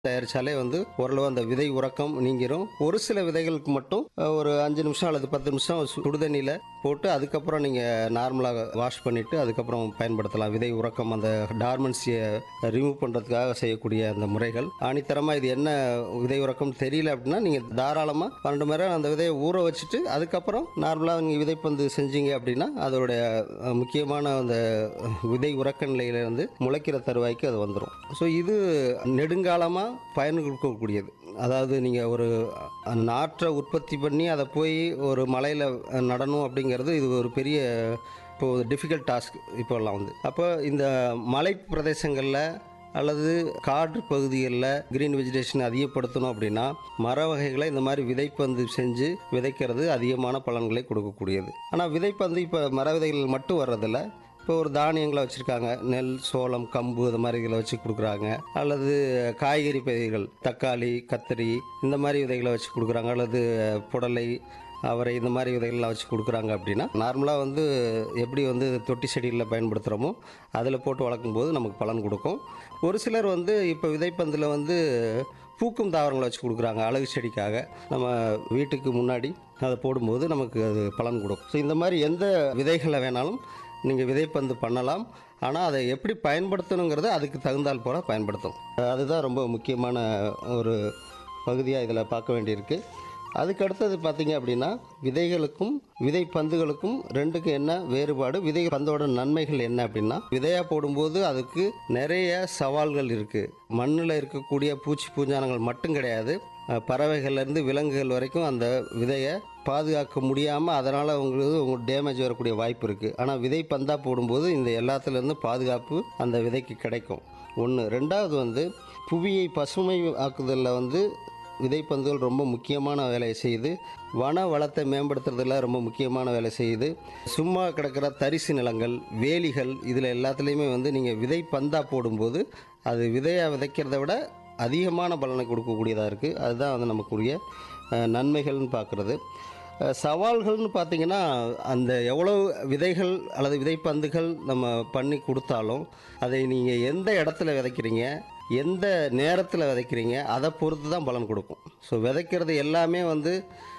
தயாரிச்சாலே வந்து ஓரளவு அந்த விதை உறக்கம் நீங்கிரும் ஒரு சில விதைகளுக்கு மட்டும் அஹ், ஒரு அஞ்சு நிமிஷம் அல்லது பத்து நிமிஷம் சு- சுடுதண்ணியில் போட்டு அதுக்கப்புறம் நீங்கள் நார்மலாக வாஷ் பண்ணிவிட்டு அதுக்கப்புறம் பயன்படுத்தலாம் விதை உறக்கம் அந்த டார்மன்சியை ரிமூவ் பண்ணுறதுக்காக செய்யக்கூடிய அந்த முறைகள் ஆணித்தரமாக இது என்ன விதை உறக்கம் தெரியல அப்படின்னா நீங்கள் தாராளமாக பன்னெண்டு மணி நேரம் அந்த விதையை ஊற வச்சுட்டு அதுக்கப்புறம் நார்மலாக நீங்கள் விதைப்பந்து செஞ்சீங்க அப்படின்னா அதோடைய அஹ், முக்கியமான அந்த விதை உறக்க நிலையிலிருந்து முளைக்கிற தருவாய்க்கு அது வந்துடும் ஸோ இது நெடுங்காலமாக பயன் கொடுக்கக்கூடியது அதாவது நீங்கள் ஒரு அஹ், நாற்றை உற்பத்தி பண்ணி அதை போய் ஒரு மலையில் நடணும் அப்படிங்கிறது இது ஒரு பெரிய இப்போ டிஃபிகல்ட் டாஸ்க் இப்போல்லாம் வந்து அப்போ இந்த மலை பிரதேசங்களில் அல்லது காடு பகுதிகளில் கிரீன் வெஜிடேஷன் அதிகப்படுத்தணும் அப்படின்னா மர வகைகளை இந்த மாதிரி விதைப்பந்து செஞ்சு விதைக்கிறது அதிகமான பலன்களை கொடுக்கக்கூடியது ஆனால் விதைப்பந்து இப்போ மர விதைகள் மட்டும் வர்றதில்ல இப்போ ஒரு தானியங்களை வச்சுருக்காங்க நெல் சோளம் கம்பு இந்த மாதிரி இதில் வச்சு கொடுக்குறாங்க அல்லது காய்கறி பயிர்கள் தக்காளி கத்திரி இந்த மாதிரி விதைகளை வச்சு கொடுக்குறாங்க அல்லது புடலை அவரை இந்த மாதிரி விதைகள்லாம் வச்சு கொடுக்குறாங்க அப்படின்னா நார்மலாக வந்து எப்படி வந்து தொட்டி செடிகளில் பயன்படுத்துகிறோமோ அதில் போட்டு வளர்க்கும் போது நமக்கு பலன் கொடுக்கும் ஒரு சிலர் வந்து இப்போ விதைப்பந்தில் வந்து பூக்கும் தாவரங்களை வச்சு கொடுக்குறாங்க அழகு செடிக்காக நம்ம வீட்டுக்கு முன்னாடி அதை போடும்போது நமக்கு அது பலன் கொடுக்கும் ஸோ இந்த மாதிரி எந்த விதைகளை வேணாலும் நீங்கள் விதைப்பந்து பண்ணலாம் ஆனால் அதை எப்படி பயன்படுத்தணுங்கிறத அதுக்கு தகுந்தால் போல பயன்படுத்தும் அதுதான் ரொம்ப முக்கியமான ஒரு பகுதியாக இதில் பார்க்க வேண்டியிருக்கு அதுக்கு அடுத்தது பார்த்தீங்க அப்படின்னா விதைகளுக்கும் விதை பந்துகளுக்கும் ரெண்டுக்கும் என்ன வேறுபாடு விதை பந்தோட நன்மைகள் என்ன அப்படின்னா விதையாக போடும்போது அதுக்கு நிறைய சவால்கள் இருக்குது மண்ணில் இருக்கக்கூடிய பூச்சி பூஞ்சானங்கள் மட்டும் கிடையாது அஹ், பறவைகள்லேருந்து விலங்குகள் வரைக்கும் அந்த விதையை பாதுகாக்க முடியாமல் அதனால் உங்களுக்கு உங்களுக்கு டேமேஜ் வரக்கூடிய வாய்ப்பு இருக்குது ஆனால் விதை பந்தா போடும்போது இந்த எல்லாத்துலேருந்து பாதுகாப்பு அந்த விதைக்கு கிடைக்கும் ஒன்று ரெண்டாவது வந்து புவியை பசுமை ஆக்குதலில் வந்து விதைப்பந்துகள் ரொம்ப முக்கியமான வேலையை செய்யுது வன வளத்தை மேம்படுத்துறதுல ரொம்ப முக்கியமான வேலை செய்யுது சும்மா கிடக்கிற தரிசு நிலங்கள் வேலிகள் இதில் எல்லாத்துலேயுமே வந்து நீங்கள் விதை பந்தா போடும்போது அது விதையாக விதைக்கிறத விட அதிகமான பலனை கொடுக்கக்கூடியதாக இருக்குது அதுதான் வந்து நமக்குரிய அஹ், நன்மைகள்னு பார்க்குறது அஹ், சவால்கள்னு பார்த்தீங்கன்னா அந்த எவ்வளோ விதைகள் அல்லது விதைப்பந்துகள் நம்ம பண்ணி கொடுத்தாலும் அதை நீங்கள் எந்த இடத்துல விதைக்கிறீங்க எந்த நேரத்தில் விதைக்கிறீங்க அதை பொறுத்து தான் பலன் கொடுக்கும் ஸோ விதைக்கிறது எல்லாமே வந்து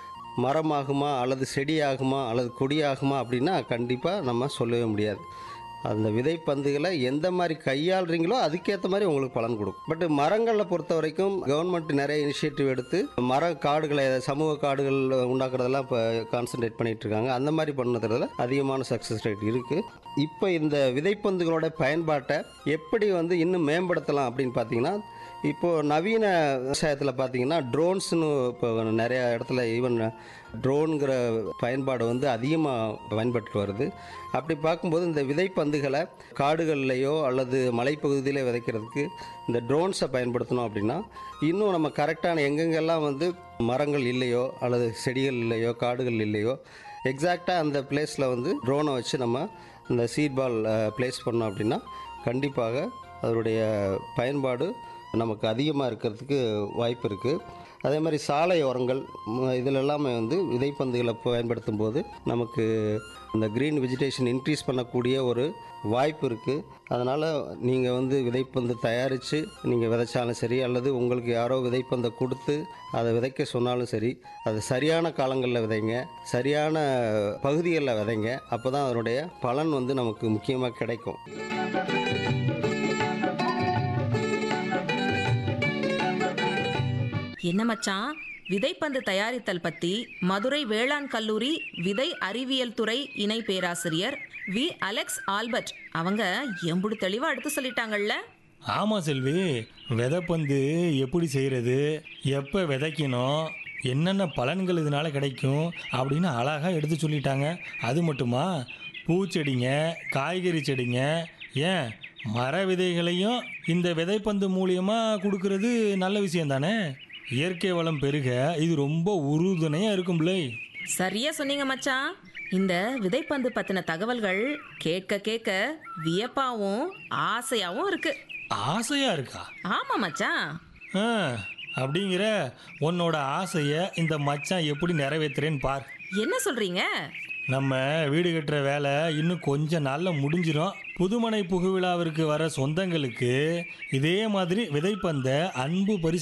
மரமாகுமா அல்லது செடியாகுமா அல்லது கொடியாகுமா அப்படின்னா கண்டிப்பாக நம்ம சொல்லவே முடியாது அந்த விதைப்பந்துகளை எந்த மாதிரி கையாளுறீங்களோ அதுக்கேற்ற மாதிரி உங்களுக்கு பலன் கொடுக்கும் பட் மரங்களை பொறுத்த வரைக்கும் கவர்மெண்ட் நிறைய இனிஷியேட்டிவ் எடுத்து மர காடுகளை சமூக காடுகள் உண்டாக்குறதெல்லாம் இப்போ கான்சென்ட்ரேட் பண்ணிட்டு இருக்காங்க அந்த மாதிரி பண்ணதுல அதிகமான சக்ஸஸ் ரேட் இருக்குது இப்போ இந்த விதைப்பந்துகளோட பயன்பாட்டை எப்படி வந்து இன்னும் மேம்படுத்தலாம் அப்படின்னு பார்த்தீங்கன்னா இப்போது நவீன விவசாயத்தில் பார்த்தீங்கன்னா ட்ரோன்ஸ்னு இப்போ நிறைய இடத்துல ஈவன் ட்ரோனுங்கிற பயன்பாடு வந்து அதிகமாக பயன்பட்டு வருது அப்படி பார்க்கும்போது இந்த விதைப்பந்துகளை காடுகள்லையோ அல்லது மலைப்பகுதியிலே விதைக்கிறதுக்கு இந்த ட்ரோன்ஸை பயன்படுத்தணும் அப்படின்னா இன்னும் நம்ம கரெக்டான எங்கெங்கெல்லாம் வந்து மரங்கள் இல்லையோ அல்லது செடிகள் இல்லையோ காடுகள் இல்லையோ எக்ஸாக்டாக அந்த பிளேஸில் வந்து ட்ரோனை வச்சு நம்ம இந்த சீட் பால் பிளேஸ் பண்ணோம் அப்படின்னா கண்டிப்பாக அதனுடைய பயன்பாடு நமக்கு அதிகமாக இருக்கிறதுக்கு வாய்ப்பு இருக்குது அதே மாதிரி சாலை ஓரங்கள் ம- இதில் எல்லாமே வந்து விதைப்பந்துகளை பயன்படுத்தும் போது நமக்கு இந்த க்ரீன் வெஜிடேஷன் இன்க்ரீஸ் பண்ணக்கூடிய ஒரு வாய்ப்பு இருக்குது அதனால் நீங்கள் வந்து விதைப்பந்து தயாரித்து நீங்கள் விதைச்சாலும் சரி அல்லது உங்களுக்கு யாரோ விதைப்பந்தை கொடுத்து அதை விதைக்க சொன்னாலும் சரி அது சரியான காலங்களில் விதைங்க சரியான பகுதிகளில் விதைங்க அப்போ தான் அதனுடைய பலன் வந்து நமக்கு முக்கியமாக கிடைக்கும் என்ன மச்சான் விதைப்பந்து தயாரித்தல் பத்தி மதுரை வேளாண் கல்லூரி விதை அறிவியல் துறை இணை பேராசிரியர் வி அலெக்ஸ் ஆல்பர்ட் அவங்க எம்புடு தெளிவா எடுத்து சொல்லிட்டாங்கல்ல ஆமாம் செல்வி விதைப்பந்து எப்படி செய்கிறது எப்போ விதைக்கணும் என்னென்ன பலன்கள் இதனால கிடைக்கும் அப்படின்னு அழகாக எடுத்து சொல்லிட்டாங்க அது மட்டுமா பூச்செடிங்க காய்கறி செடிங்க ஏன் மர விதைகளையும் இந்த விதைப்பந்து மூலியமாக கொடுக்கறது நல்ல விஷயம் தானே இயற்கை வளம் பெருக இது ரொம்ப உறுதுணையாக இருக்கும்ல சரியா சொன்னீங்க மச்சான் இந்த விதைப்பந்து பத்தின தகவல்கள் கேட்க கேட்க வியப்பாவும் ஆசையாவும் இருக்கு ஆசையாக இருக்கா ஆமா மச்சான் ஆ அப்படிங்கிற உன்னோட ஆசையை இந்த மச்சான் எப்படி நிறைவேற்றுறேன்னு பார் என்ன சொல்றீங்க நம்ம வீடு கட்டுற வேலை இன்னும் கொஞ்ச நாளில் முடிஞ்சிடும் புதுமனை புகுவிழாவிற்கு வர சொந்தங்களுக்கு இதே மாதிரி விதைப்பந்த அன்பு பரிசு